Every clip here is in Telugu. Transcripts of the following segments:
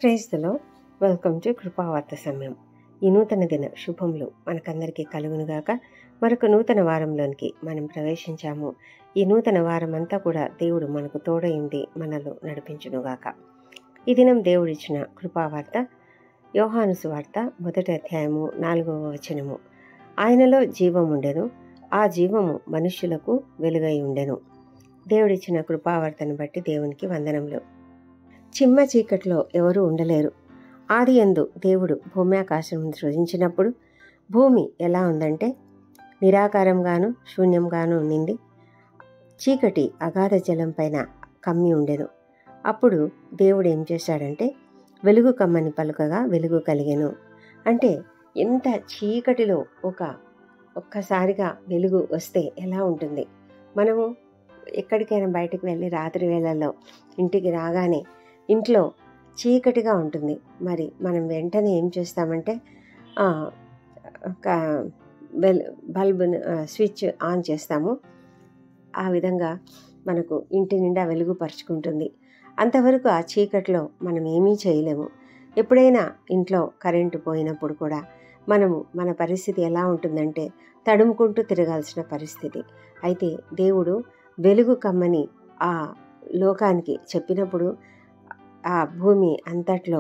క్రైస్తలో వెల్కమ్ టు కృపావార్త సమయం ఈ నూతన దిన శుభములు మనకందరికీ కలుగునుగాక మరొక నూతన వారంలోనికి మనం ప్రవేశించాము ఈ నూతన వారం అంతా కూడా దేవుడు మనకు తోడైంది మనలో నడిపించునుగాక ఈ దినం దేవుడిచ్చిన కృపావార్త యోహాను సువార్త మొదటి అధ్యాయము నాలుగవ వచనము ఆయనలో జీవం ఉండెను ఆ జీవము మనుష్యులకు వెలుగై ఉండెను దేవుడిచ్చిన కృపావార్తను బట్టి దేవునికి వందనములు చిమ్మ చీకట్లో ఎవరూ ఉండలేరు ఆది యందు దేవుడు భూమి ఆకాశం సృజించినప్పుడు భూమి ఎలా ఉందంటే నిరాకారంగాను శూన్యంగాను ఉండింది చీకటి అగాధ జలం పైన కమ్మి ఉండెను అప్పుడు దేవుడు ఏం చేశాడంటే వెలుగు కమ్మని పలుకగా వెలుగు కలిగెను అంటే ఎంత చీకటిలో ఒక ఒక్కసారిగా వెలుగు వస్తే ఎలా ఉంటుంది మనము ఎక్కడికైనా బయటకు వెళ్ళి రాత్రి వేళల్లో ఇంటికి రాగానే ఇంట్లో చీకటిగా ఉంటుంది మరి మనం వెంటనే ఏం చేస్తామంటే ఆ, ఒక వెల్ బల్బును ఆ, స్విచ్ ఆన్ చేస్తాము ఆ విధంగా మనకు ఇంటి నిండా వెలుగు పరుచుకుంటుంది అంతవరకు ఆ చీకట్లో మనం ఏమీ చేయలేము ఎప్పుడైనా ఇంట్లో కరెంటు పోయినప్పుడు కూడా మనము మన పరిస్థితి ఎలా ఉంటుందంటే తడుముకుంటూ తిరగాల్సిన పరిస్థితి అయితే దేవుడు వెలుగు కమ్మని ఆ లోకానికి చెప్పినప్పుడు ఆ భూమి అంతట్లో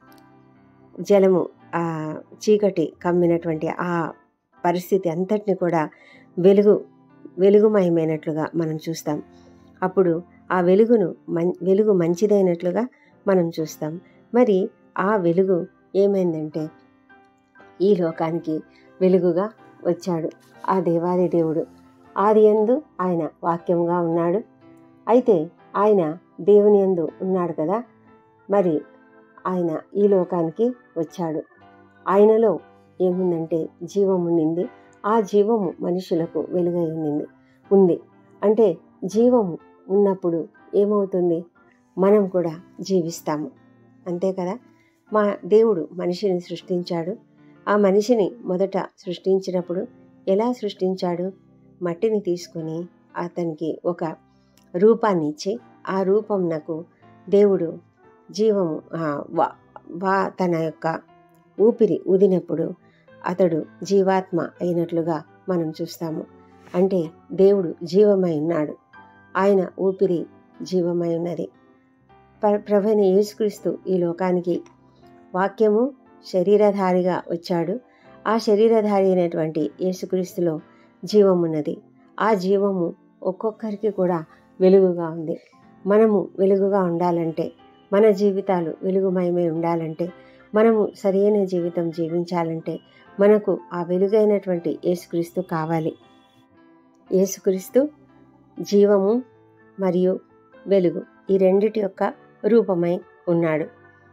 జలము ఆ చీకటి కమ్మినటువంటి ఆ పరిస్థితి అంతటిని కూడా వెలుగు వెలుగుమయమైనట్లుగా మనం చూస్తాం అప్పుడు ఆ వెలుగును మం వెలుగు మంచిదైనట్లుగా మనం చూస్తాం మరి ఆ వెలుగు ఏమైందంటే ఈ లోకానికి వెలుగుగా వచ్చాడు ఆ దేవాది దేవుడు ఆది యందు ఆయన వాక్యముగా ఉన్నాడు అయితే ఆయన దేవుని యందు ఉన్నాడు కదా మరి ఆయన ఈ లోకానికి వచ్చాడు ఆయనలో ఏముందంటే జీవం ఉండింది ఆ జీవము మనుషులకు వెలుగై ఉండింది ఉంది అంటే జీవము ఉన్నప్పుడు ఏమవుతుంది మనం కూడా జీవిస్తాము అంతే కదా మా దేవుడు మనిషిని సృష్టించాడు ఆ మనిషిని మొదట సృష్టించినప్పుడు ఎలా సృష్టించాడు మట్టిని తీసుకొని అతనికి ఒక రూపాన్ని ఇచ్చి ఆ రూపం నాకు దేవుడు జీవము ఆ, వా వా తన యొక్క ఊపిరి ఊదినప్పుడు అతడు జీవాత్మ అయినట్లుగా మనం చూస్తాము అంటే దేవుడు జీవమై ఉన్నాడు ఆయన ఊపిరి జీవమై ఉన్నది ప్ర ప్రభైన యేసుక్రీస్తు ఈ లోకానికి వాక్యము శరీరధారిగా వచ్చాడు ఆ శరీరధారి అయినటువంటి యేసుక్రీస్తులో జీవం ఉన్నది ఆ జీవము ఒక్కొక్కరికి కూడా వెలుగుగా ఉంది మనము వెలుగుగా ఉండాలంటే మన జీవితాలు వెలుగుమయమై ఉండాలంటే మనము సరైన జీవితం జీవించాలంటే మనకు ఆ వెలుగైనటువంటి యేసుక్రీస్తు కావాలి యేసుక్రీస్తు జీవము మరియు వెలుగు ఈ రెండిటి యొక్క రూపమై ఉన్నాడు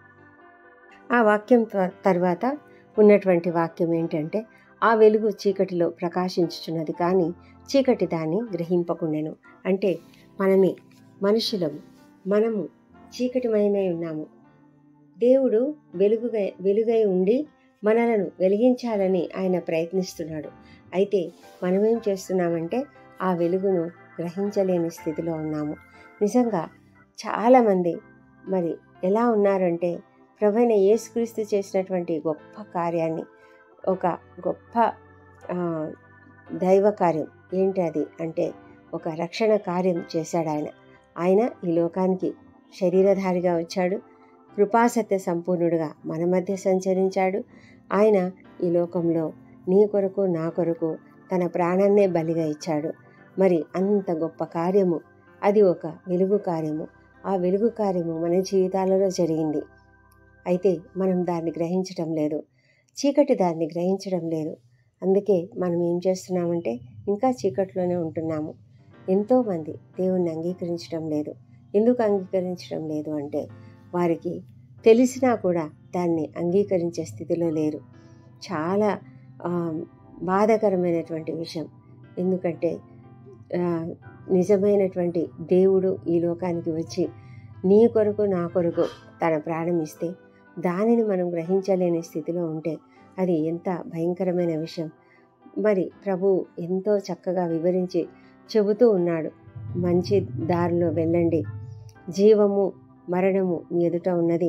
ఆ వాక్యం త్వ- తర్వాత ఉన్నటువంటి వాక్యం ఏంటంటే ఆ వెలుగు చీకటిలో ప్రకాశించుచున్నది కానీ చీకటి దాన్ని గ్రహింపకుండెను అంటే మనమే మనుషులము మనము చీకటిమయమై ఉన్నాము దేవుడు వెలుగుగా వెలుగై ఉండి మనలను వెలిగించాలని ఆయన ప్రయత్నిస్తున్నాడు అయితే మనమేం చేస్తున్నామంటే ఆ వెలుగును గ్రహించలేని స్థితిలో ఉన్నాము నిజంగా చాలామంది మరి ఎలా ఉన్నారంటే ప్రభైన యేసుక్రీస్తు చేసినటువంటి గొప్ప కార్యాన్ని ఒక గొప్ప ఆ, దైవ కార్యం ఏంటి అది అంటే ఒక రక్షణ కార్యం చేశాడు ఆయన ఆయన ఈ లోకానికి శరీరధారిగా వచ్చాడు కృపాసత్య సంపూర్ణుడుగా మన మధ్య సంచరించాడు ఆయన ఈ లోకంలో నీ కొరకు నా కొరకు తన ప్రాణాన్నే బలిగా ఇచ్చాడు మరి అంత గొప్ప కార్యము అది ఒక వెలుగు కార్యము ఆ వెలుగు కార్యము మన జీవితాలలో జరిగింది అయితే మనం దాన్ని గ్రహించటం లేదు చీకటి దాన్ని గ్రహించడం లేదు అందుకే మనం ఏం చేస్తున్నామంటే ఇంకా చీకట్లోనే ఉంటున్నాము ఎంతోమంది దేవుణ్ణి అంగీకరించడం లేదు ఎందుకు అంగీకరించడం లేదు అంటే వారికి తెలిసినా కూడా దాన్ని అంగీకరించే స్థితిలో లేరు చాలా ఆ, బాధాకరమైనటువంటి విషయం ఎందుకంటే ఆ, నిజమైనటువంటి దేవుడు ఈ లోకానికి వచ్చి నీ కొరకు నా కొరకు తన ప్రాణం ఇస్తే దానిని మనం గ్రహించలేని స్థితిలో ఉంటే అది ఎంత భయంకరమైన విషయం మరి ప్రభు ఎంతో చక్కగా వివరించి చెబుతూ ఉన్నాడు మంచి దారిలో వెళ్ళండి జీవము మరణము మీ ఎదుట ఉన్నది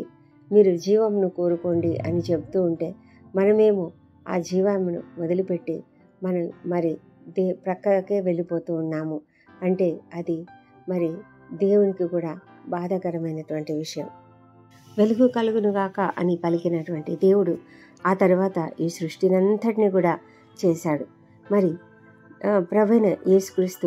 మీరు జీవమును కోరుకోండి అని చెబుతూ ఉంటే మనమేమో ఆ జీవమును వదిలిపెట్టి మనం మరి దే ప్రక్కకే వెళ్ళిపోతూ ఉన్నాము అంటే అది మరి దేవునికి కూడా బాధాకరమైనటువంటి విషయం వెలుగు కలుగునుగాక అని పలికినటువంటి దేవుడు ఆ తర్వాత ఈ సృష్టినంతటిని కూడా చేశాడు మరి ఆ, ప్రభువైన యేసుక్రీస్తు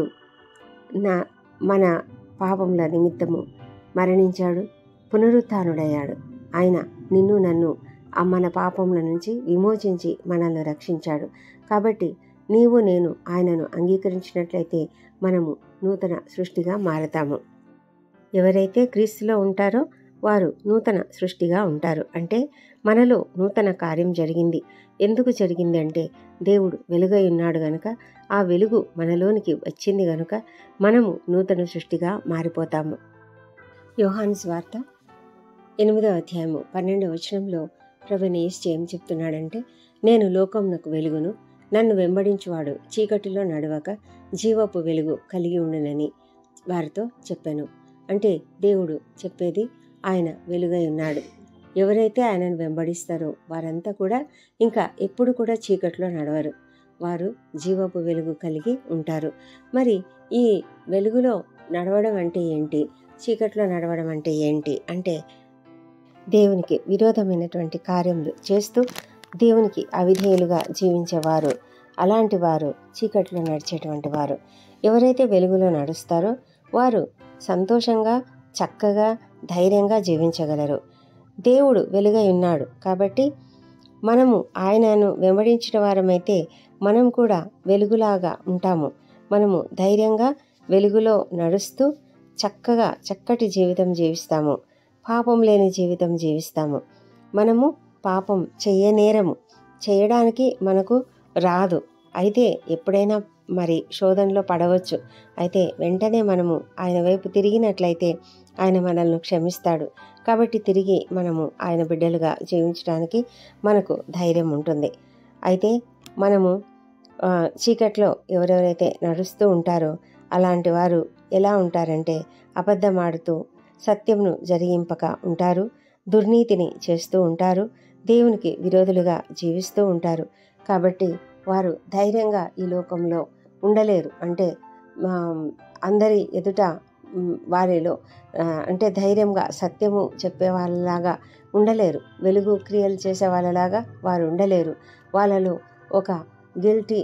నా మన పాపముల నిమిత్తము మరణించాడు పునరుత్డయ్యాడు ఆయన నిన్ను నన్ను ఆ మన పాపముల నుంచి విమోచించి మనల్ని రక్షించాడు కాబట్టి నీవు నేను ఆయనను అంగీకరించినట్లయితే మనము నూతన సృష్టిగా మారతాము ఎవరైతే క్రీస్తులో ఉంటారో వారు నూతన సృష్టిగా ఉంటారు అంటే మనలో నూతన కార్యం జరిగింది ఎందుకు జరిగింది అంటే దేవుడు వెలుగై ఉన్నాడు గనుక ఆ వెలుగు మనలోనికి వచ్చింది గనుక మనము నూతన సృష్టిగా మారిపోతాము యోహాను స్వార్త ఎనిమిదవ అధ్యాయము పన్నెండవ వచనంలో ప్రవణేష్ ఏం చెప్తున్నాడంటే నేను లోకమునకు వెలుగును నన్ను వెంబడించువాడు చీకటిలో నడవక జీవపు వెలుగు కలిగి ఉండునని వారితో చెప్పాను అంటే దేవుడు చెప్పేది ఆయన వెలుగై ఉన్నాడు ఎవరైతే ఆయనను వెంబడిస్తారో వారంతా కూడా ఇంకా ఎప్పుడు కూడా చీకట్లో నడవరు వారు జీవపు వెలుగు కలిగి ఉంటారు మరి ఈ వెలుగులో నడవడం అంటే ఏంటి చీకట్లో నడవడం అంటే ఏంటి అంటే దేవునికి విరోధమైనటువంటి కార్యములు చేస్తూ దేవునికి అవిధేయులుగా జీవించేవారు అలాంటి వారు చీకట్లో నడిచేటువంటి వారు ఎవరైతే వెలుగులో నడుస్తారో వారు సంతోషంగా చక్కగా ధైర్యంగా జీవించగలరు దేవుడు వెలుగై ఉన్నాడు కాబట్టి మనము ఆయనను వెంబడించిన వారమైతే మనం కూడా వెలుగులాగా ఉంటాము మనము ధైర్యంగా వెలుగులో నడుస్తూ చక్కగా చక్కటి జీవితం జీవిస్తాము పాపం లేని జీవితం జీవిస్తాము మనము పాపం చెయ్యనేరము చేయడానికి మనకు రాదు అయితే ఎప్పుడైనా మరి శోధనలో పడవచ్చు అయితే వెంటనే మనము ఆయన వైపు తిరిగినట్లయితే ఆయన మనల్ని క్షమిస్తాడు కాబట్టి తిరిగి మనము ఆయన బిడ్డలుగా జీవించడానికి మనకు ధైర్యం ఉంటుంది అయితే మనము ఆ, చీకట్లో ఎవరెవరైతే నడుస్తూ ఉంటారో అలాంటి వారు ఎలా ఉంటారంటే అబద్ధమాడుతూ సత్యంను జరిగింపక ఉంటారు దుర్నీతిని చేస్తూ ఉంటారు దేవునికి విరోధులుగా జీవిస్తూ ఉంటారు కాబట్టి వారు ధైర్యంగా ఈ లోకంలో ఉండలేరు అంటే ఆ, అందరి ఎదుట మ్, వారిలో ఆ, అంటే ధైర్యంగా సత్యము చెప్పే వాళ్ళలాగా ఉండలేరు వెలుగు క్రియలు చేసే వాళ్ళలాగా వారు ఉండలేరు వాళ్ళలో ఒక గిల్టీ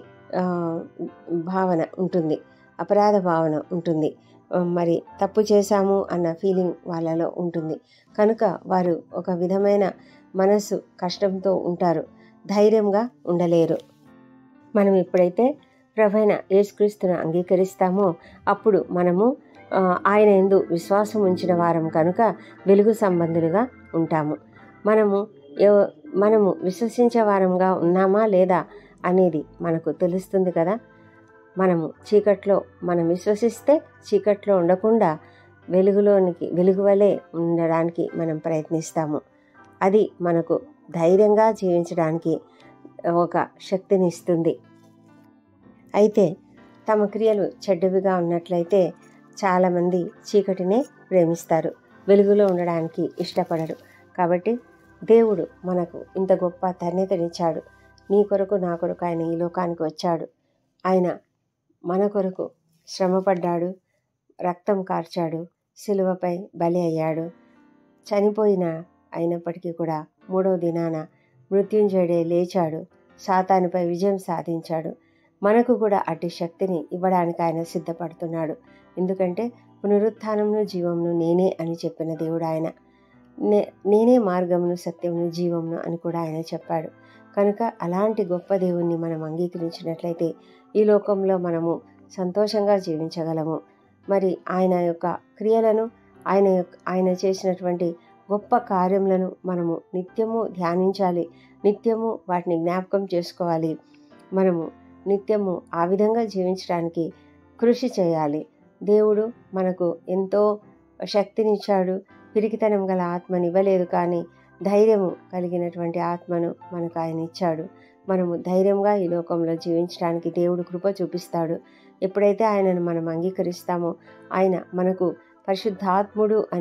భావన ఉంటుంది అపరాధ భావన ఉంటుంది ఆ, మరి తప్పు చేశాము అన్న ఫీలింగ్ వాళ్ళలో ఉంటుంది కనుక వారు ఒక విధమైన మనసు కష్టంతో ఉంటారు ధైర్యంగా ఉండలేరు మనం ఎప్పుడైతే ప్రభైన యేసుక్రీస్తును అంగీకరిస్తామో అప్పుడు మనము ఆ, ఆయన ఎందు విశ్వాసం ఉంచిన వారం కనుక వెలుగు సంబంధులుగా ఉంటాము మనము ఎవ- మనము విశ్వసించే వారంగా ఉన్నామా లేదా అనేది మనకు తెలుస్తుంది కదా మనము చీకట్లో మనం విశ్వసిస్తే చీకట్లో ఉండకుండా వెలుగులోనికి వెలుగు వలె ఉండడానికి మనం ప్రయత్నిస్తాము అది మనకు ధైర్యంగా జీవించడానికి ఒక శక్తిని ఇస్తుంది అయితే తమ క్రియలు చెడ్డవిగా ఉన్నట్లయితే చాలామంది చీకటినే ప్రేమిస్తారు వెలుగులో ఉండడానికి ఇష్టపడరు కాబట్టి దేవుడు మనకు ఇంత గొప్ప ధన్యతనిచ్చాడు నీ కొరకు నా కొరకు ఆయన ఈ లోకానికి వచ్చాడు ఆయన మన కొరకు శ్రమపడ్డాడు రక్తం కార్చాడు సిలువపై బలి అయ్యాడు చనిపోయిన అయినప్పటికీ కూడా మూడవ దినాన మృత్యుంజయుడే లేచాడు సాతానుపై విజయం సాధించాడు మనకు కూడా అట్టి శక్తిని ఇవ్వడానికి ఆయన సిద్ధపడుతున్నాడు ఎందుకంటే పునరుత్థానమును జీవమును నేనే అని చెప్పిన దేవుడు ఆయన నే నేనే మార్గమును సత్యమును జీవమును అని కూడా ఆయన చెప్పాడు కనుక అలాంటి గొప్ప దేవుణ్ణి మనం అంగీకరించినట్లయితే ఈ లోకంలో మనము సంతోషంగా జీవించగలము మరి ఆయన యొక్క క్రియలను ఆయన యొక్క ఆయన చేసినటువంటి గొప్ప కార్యములను మనము నిత్యము ధ్యానించాలి నిత్యము వాటిని జ్ఞాపకం చేసుకోవాలి మనము నిత్యము ఆ విధంగా జీవించడానికి కృషి చేయాలి దేవుడు మనకు ఎంతో శక్తినిచ్చాడు పిరికితనం గల ఆత్మని ఇవ్వలేదు కానీ ధైర్యము కలిగినటువంటి ఆత్మను మనకు ఆయన ఇచ్చాడు మనము ధైర్యంగా ఈ లోకంలో జీవించడానికి దేవుడు కృప చూపిస్తాడు ఎప్పుడైతే ఆయనను మనం అంగీకరిస్తామో ఆయన మనకు పరిశుద్ధాత్ముడు అనే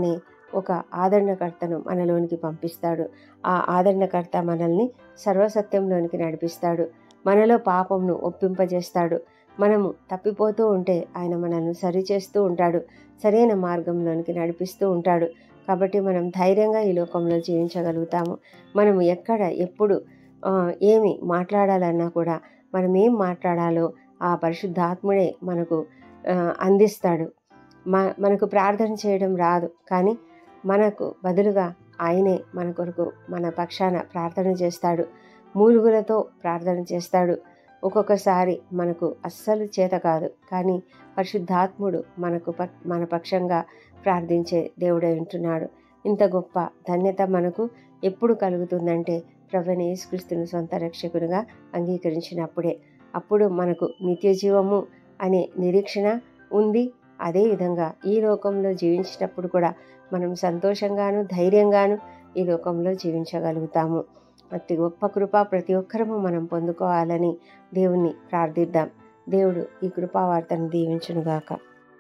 ఒక ఆదరణకర్తను మనలోనికి పంపిస్తాడు ఆ ఆదరణకర్త మనల్ని సర్వసత్యంలోనికి నడిపిస్తాడు మనలో పాపంను ఒప్పింపజేస్తాడు మనము తప్పిపోతూ ఉంటే ఆయన మనల్ని సరిచేస్తూ ఉంటాడు సరైన మార్గంలోనికి నడిపిస్తూ ఉంటాడు కాబట్టి మనం ధైర్యంగా ఈ లోకంలో జీవించగలుగుతాము మనము ఎక్కడ ఎప్పుడు ఆ, ఏమి మాట్లాడాలన్నా కూడా మనం ఏం మాట్లాడాలో ఆ పరిశుద్ధాత్ముడే మనకు ఆ, అందిస్తాడు మ మనకు ప్రార్థన చేయడం రాదు కానీ మనకు బదులుగా ఆయనే మన కొరకు మన పక్షాన ప్రార్థన చేస్తాడు మూలుగులతో ప్రార్థన చేస్తాడు ఒక్కొక్కసారి మనకు అస్సలు చేత కాదు కానీ పరిశుద్ధాత్ముడు మనకు ప మన పక్షంగా ప్రార్థించే దేవుడై ఉంటున్నాడు ఇంత గొప్ప ధన్యత మనకు ఎప్పుడు కలుగుతుందంటే ప్రభుని యేసుక్రీస్తుని సొంత రక్షకునిగా అంగీకరించినప్పుడే అప్పుడు మనకు నిత్య జీవము అనే నిరీక్షణ ఉంది అదేవిధంగా ఈ లోకంలో జీవించినప్పుడు కూడా మనం సంతోషంగాను ధైర్యంగాను ఈ లోకంలో జీవించగలుగుతాము అట్టి గొప్ప కృప ప్రతి ఒక్కరము మనం పొందుకోవాలని దేవుణ్ణి ప్రార్థిద్దాం దేవుడు ఈ కృపావార్తను దీవించునుగాక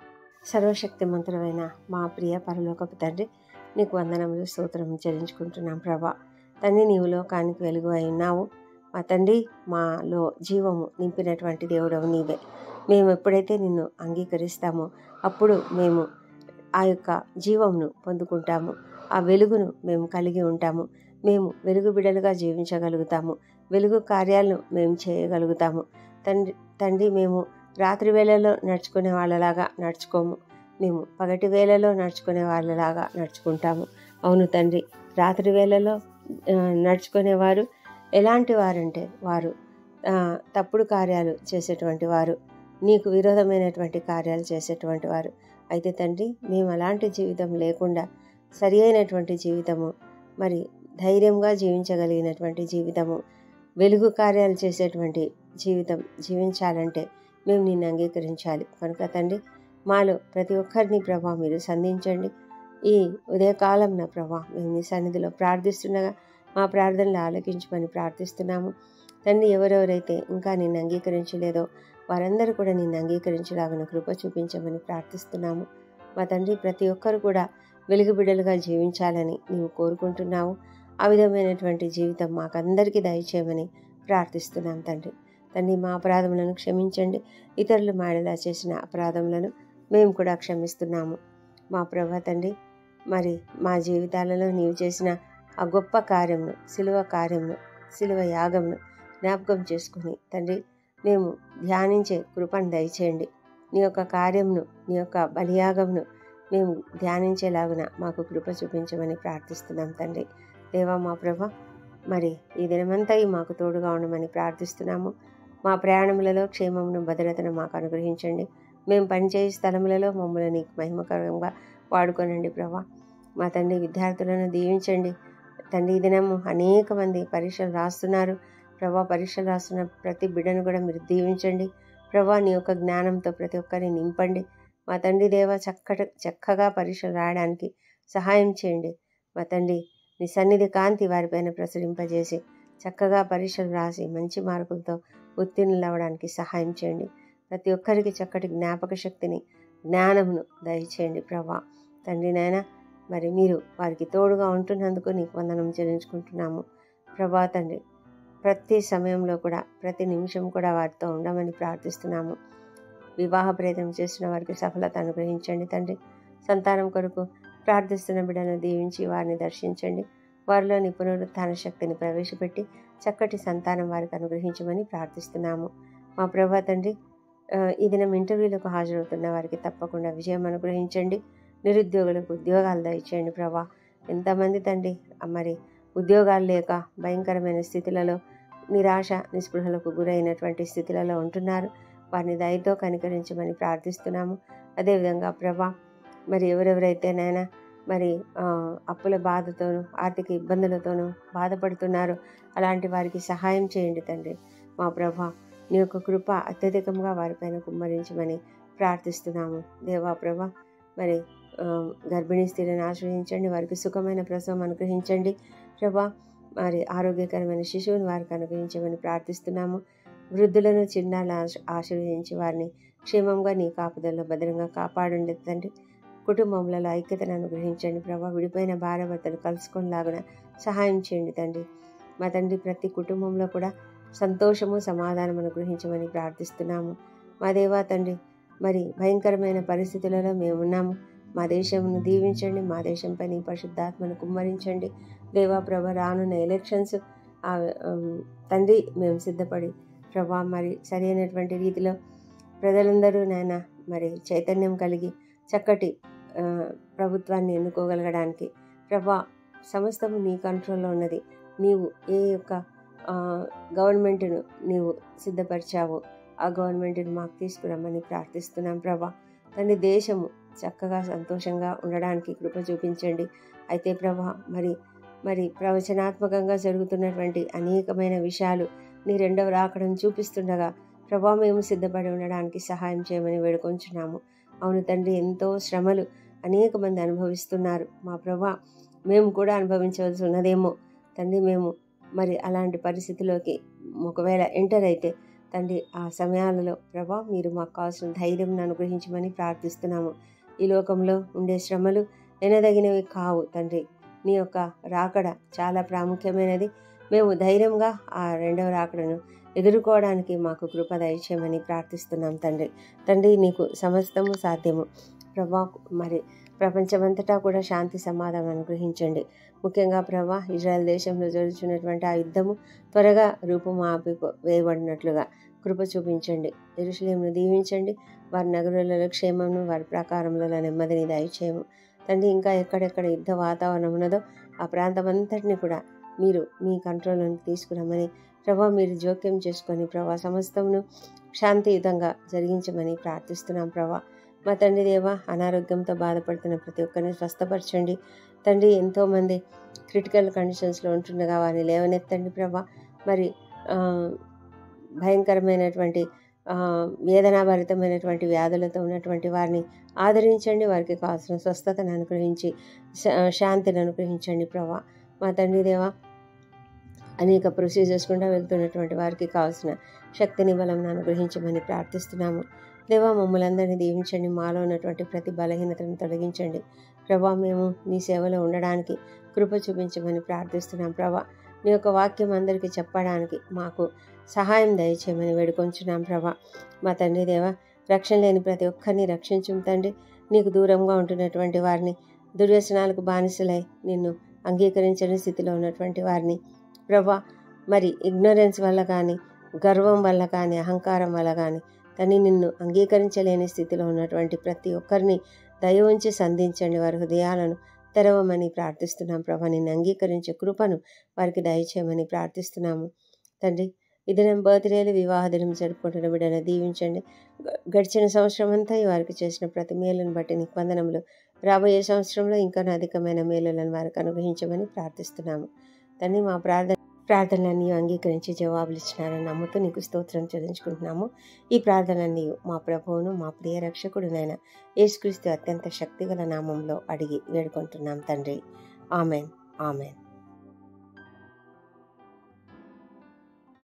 సర్వశక్తిమంతుడమైన మా ప్రియ పరలోకపు తండ్రి నీకు వందనములు స్తోత్రం చెల్లించుకుంటున్నాం ప్రభా తండ్రి నీవు లోకానికి వెలుగు అయి ఉన్నావు మా తండ్రి మాలో జీవము నింపినటువంటి దేవుడవు నీవే మేము ఎప్పుడైతే నిన్ను అంగీకరిస్తామో అప్పుడు మేము ఆ యొక్క జీవమును పొందుకుంటాము ఆ వెలుగును మేము కలిగి ఉంటాము మేము వెలుగు బిడలుగా జీవించగలుగుతాము వెలుగు కార్యాలను మేము చేయగలుగుతాము తండ్రి తండ్రి మేము రాత్రి వేళలో నడుచుకునే వాళ్ళలాగా నడుచుకోము మేము పగటి వేళలో నడుచుకునే వాళ్ళలాగా నడుచుకుంటాము అవును తండ్రి రాత్రి వేళలో ఆ, నడుచుకునేవారు ఎలాంటి వారంటే వారు ఆ, తప్పుడు కార్యాలు చేసేటువంటి వారు నీకు విరోధమైనటువంటి కార్యాలు చేసేటువంటి వారు అయితే తండ్రి మేము అలాంటి జీవితం లేకుండా సరి అయినటువంటి జీవితము మరి ధైర్యంగా జీవించగలిగినటువంటి జీవితము వెలుగు కార్యాలు చేసేటువంటి జీవితం జీవించాలంటే మేము నిన్ను అంగీకరించాలి కనుక తండ్రి మాలో ప్రతి ఒక్కరిని ప్రభా మీరు సంధించండి ఈ ఉదయకాలం నా ప్రభా మేము నీ సన్నిధిలో ప్రార్థిస్తుండగా మా ప్రార్థనలు ఆలకించమని ప్రార్థిస్తున్నాము తండ్రి ఎవరెవరైతే ఇంకా నిన్ను అంగీకరించలేదో వారందరూ కూడా నిన్ను అంగీకరించలాగిన కృప చూపించమని ప్రార్థిస్తున్నాము మా తండ్రి ప్రతి ఒక్కరు కూడా వెలుగు బిడ్డలుగా జీవించాలని నీవు కోరుకుంటున్నావు ఆ విధమైనటువంటి జీవితం మాకందరికీ దయచేయమని ప్రార్థిస్తున్నాం తండ్రి తండ్రి మా అపరాధములను క్షమించండి ఇతరులు మాడేలా చేసిన అపరాధములను మేము కూడా క్షమిస్తున్నాము మా ప్రభా తండ్రి మరి మా జీవితాలలో నీవు చేసిన ఆ గొప్ప కార్యమును సిలువ కార్యమును సిలువ యాగమును జ్ఞాపకం చేసుకుని తండ్రి మేము ధ్యానించే కృపను దయచేయండి నీ యొక్క కార్యమును నీ యొక్క బలియాగమును మేము ధ్యానించేలాగున మాకు కృప చూపించమని ప్రార్థిస్తున్నాం తండ్రి దేవా మా ప్రభ మరి ఈ దినమంతా మాకు తోడుగా ఉండమని ప్రార్థిస్తున్నాము మా ప్రయాణములలో క్షేమమును భద్రతను మాకు అనుగ్రహించండి మేము పనిచేయే స్థలములలో మమ్మల్ని నీకు మహిమకరంగా వాడుకోనండి ప్రభా మా తండ్రి విద్యార్థులను దీవించండి తండ్రి ఈ దినము అనేక మంది పరీక్షలు రాస్తున్నారు ప్రభా పరీక్షలు రాస్తున్న ప్రతి బిడ్డను కూడా మీరు దీవించండి ప్రభా నీ యొక్క జ్ఞానంతో ప్రతి ఒక్కరిని నింపండి మా తండ్రి దేవ చక్కట చక్కగా పరీక్షలు రాయడానికి సహాయం చేయండి మా తండ్రి నీ సన్నిధి కాంతి వారిపైన ప్రసరింపజేసి చక్కగా పరీక్షలు రాసి మంచి మార్కులతో ఉత్తీర్ణులు అవ్వడానికి సహాయం చేయండి ప్రతి ఒక్కరికి చక్కటి జ్ఞాపక శక్తిని జ్ఞానమును దయచేయండి ప్రభా తండ్రి నాయన మరి మీరు వారికి తోడుగా ఉంటున్నందుకు నీకు వందనం చెల్లించుకుంటున్నాము ప్రభా తండ్రి ప్రతి సమయంలో కూడా ప్రతి నిమిషం కూడా వారితో ఉండమని ప్రార్థిస్తున్నాము వివాహ ప్రయత్నం చేస్తున్న వారికి సఫలత అనుగ్రహించండి తండ్రి సంతానం కొరకు ప్రార్థిస్తున్న బిడ్డలను దీవించి వారిని దర్శించండి వారిలో పునరుత్థాన శక్తిని ప్రవేశపెట్టి చక్కటి సంతానం వారికి అనుగ్రహించమని ప్రార్థిస్తున్నాము మా ప్రభా తండ్రి ఆ, ఈ దినం ఇంటర్వ్యూలకు హాజరవుతున్న వారికి తప్పకుండా విజయం అనుగ్రహించండి నిరుద్యోగులకు ఉద్యోగాలు దయచేయండి ప్రభా ఎంతమంది తండ్రి ఆ, మరి ఉద్యోగాలు లేక భయంకరమైన స్థితులలో నిరాశ నిస్పృహలకు గురైనటువంటి స్థితులలో ఉంటున్నారు వారిని దయతో కనికరించమని ప్రార్థిస్తున్నాము అదేవిధంగా ప్రభా మరి ఎవరెవరైతే నైనా మరి ఆ, అప్పుల బాధతోనూ ఆర్థిక ఇబ్బందులతోనూ బాధపడుతున్నారో అలాంటి వారికి సహాయం చేయండి తండ్రి మా ప్రభా నీ యొక్క కృప అత్యధికంగా వారిపైన కుమ్మరించమని ప్రార్థిస్తున్నాము దేవా ప్రభా మరి ఆ, గర్భిణీ స్త్రీలను ఆశ్రయించండి వారికి సుఖమైన ప్రసవం అనుగ్రహించండి ప్రభా మరి ఆరోగ్యకరమైన శిశువుని వారికి అనుగ్రహించమని ప్రార్థిస్తున్నాము వృద్ధులను చిన్నాలను ఆశ- ఆశీర్వదించి వారిని క్షేమంగా నీ కాపుదల్లో భద్రంగా కాపాడండి తండ్రి కుటుంబంలో ఐక్యతను అనుగ్రహించండి ప్రభా విడిపోయిన భార్య భర్తలు కలుసుకొనిలాగున సహాయం చేయండి తండ్రి మా తండ్రి ప్రతి కుటుంబంలో కూడా సంతోషము సమాధానం అనుగ్రహించమని ప్రార్థిస్తున్నాము మా దేవా తండ్రి మరి భయంకరమైన పరిస్థితులలో మేము ఉన్నాము మా దేశమును దీవించండి మా దేశంపై నీ పరిశుద్ధాత్మను కుమ్మరించండి దేవా ప్రభ రానున్న ఎలక్షన్స్ ఆ, ఉమ్, తండ్రి మేము సిద్ధపడి ప్రభా మరి సరైనటువంటి రీతిలో ప్రజలందరూ నాయన మరి చైతన్యం కలిగి చక్కటి ఆ, ప్రభుత్వాన్ని ఎన్నుకోగలగడానికి ప్రభా సమస్తము నీ కంట్రోల్లో ఉన్నది నీవు ఏ యొక్క ఆ, గవర్నమెంట్ను నీవు సిద్ధపరిచావో ఆ గవర్నమెంట్ని మాకు తీసుకురమ్మని ప్రార్థిస్తున్నాం ప్రభా తండ్రి దేశము చక్కగా సంతోషంగా ఉండడానికి కృప చూపించండి అయితే ప్రభా మరి మరి ప్రవచనాత్మకంగా జరుగుతున్నటువంటి అనేకమైన విషయాలు నీ రెండవ రాకడం చూపిస్తుండగా ప్రభా మేము సిద్ధపడి ఉండడానికి సహాయం చేయమని వేడుకొంచున్నాము అవును తండ్రి ఎంతో శ్రమలు అనేక మంది అనుభవిస్తున్నారు మా ప్రభా మేము కూడా అనుభవించవలసి ఉన్నదేమో తండ్రి మేము మరి అలాంటి పరిస్థితిలోకి ఒకవేళ ఎంటర్ అయితే తండ్రి ఆ సమయాలలో ప్రభా మీరు మాకు కావాల్సిన ధైర్యం అనుగ్రహించమని ప్రార్థిస్తున్నాము ఈ లోకంలో ఉండే శ్రమలు ఎనదగినవి కావు తండ్రి నీ యొక్క రాకడ చాలా ప్రాముఖ్యమైనది మేము ధైర్యంగా ఆ రెండవ రాకడను ఎదుర్కోవడానికి మాకు కృప దయచేయమని ప్రార్థిస్తున్నాం తండ్రి తండ్రి నీకు సమస్తము సాధ్యము ప్రభా మరి ప్రపంచమంతటా కూడా శాంతి సమాధానం అనుగ్రహించండి ముఖ్యంగా ప్రభా ఇజ్రాయెల్ దేశంలో జరుగుతున్నటువంటి ఆ యుద్ధము త్వరగా రూపుమాపి వేయబడినట్లుగా కృప చూపించండి ఎరుషులేమును దీవించండి వారి నగరులలో క్షేమమును వారి ప్రాకారములలో నెమ్మదిని దయచేయము తండ్రి ఇంకా ఎక్కడెక్కడ యుద్ధ వాతావరణం ఉన్నదో ఆ ప్రాంతమంతటిని కూడా మీరు మీ కంట్రోల్లోకి తీసుకురమ్మని ప్రభా మీరు జోక్యం చేసుకొని ప్రభా సమస్తమును శాంతియుతంగా జరిగించమని ప్రార్థిస్తున్నాం ప్రభా మా తండ్రి దేవ అనారోగ్యంతో బాధపడుతున్న ప్రతి ఒక్కరిని స్వస్థపరచండి తండ్రి ఎంతోమంది క్రిటికల్ కండిషన్స్లో ఉంటుండగా వారిని లేవనెత్తండి ప్రభా మరి ఆ, భయంకరమైనటువంటి ఆ, వేదనాభరితమైనటువంటి వ్యాధులతో ఉన్నటువంటి వారిని ఆదరించండి వారికి కావాల్సిన స్వస్థతను అనుగ్రహించి శా- శాంతిని అనుగ్రహించండి ప్రభా మా తండ్రి దేవ అనేక ప్రొసీజర్స్ గుండా వెళ్తున్నటువంటి వారికి కావాల్సిన శక్తిని బలం అనుగ్రహించమని ప్రార్థిస్తున్నాము దేవా మమ్మల్ని అందరినీ దీవించండి మాలో ఉన్నటువంటి ప్రతి బలహీనతను తొలగించండి ప్రభా మేము నీ సేవలో ఉండడానికి కృప చూపించమని ప్రార్థిస్తున్నాం ప్రభా నీ యొక్క వాక్యం అందరికీ చెప్పడానికి మాకు సహాయం దయచేయమని వేడుకొంచున్నాం ప్రభా మా తండ్రి దేవ రక్షణ లేని ప్రతి ఒక్కరిని రక్షించుం తండ్రి నీకు దూరంగా ఉంటున్నటువంటి వారిని దుర్వ్యసనాలకు బానిసలై నిన్ను అంగీకరించని స్థితిలో ఉన్నటువంటి వారిని ప్రభా మరి ఇగ్నరెన్స్ వల్ల కానీ గర్వం వల్ల కానీ అహంకారం వల్ల కానీ తని నిన్ను అంగీకరించలేని స్థితిలో ఉన్నటువంటి ప్రతి ఒక్కరిని దయ ఉంచి సంధించండి వారి హృదయాలను తెరవమని ప్రార్థిస్తున్నాం ప్రభా నిన్ను అంగీకరించే కృపను వారికి దయచేయమని ప్రార్థిస్తున్నాము తండ్రి ఈ దినం బర్త్డేలు వివాహ దినం జరుపుకుంటున్న బిడ్డను దీవించండి గ- గడిచిన సంవత్సరం అంతా ఈ వారికి చేసిన ప్రతి మేలును బట్టి నీకు వందనములు రాబోయే సంవత్సరంలో ఇంకా అధికమైన మేలులను వారికి అనుగ్రహించమని ప్రార్థిస్తున్నాము తండ్రి మా ప్రార్థన ప్రార్థనలన్నీ అంగీకరించి జవాబులు ఇచ్చినారని నమ్ముతూ నీకు స్తోత్రం చెల్లించుకుంటున్నాము ఈ ప్రార్థనలన్నీ మా ప్రభువును మా ప్రియ రక్షకుడునైన యేసుక్రీస్తు అత్యంత శక్తిగల నామంలో అడిగి వేడుకుంటున్నాం తండ్రి ఆమెన్ ఆమెన్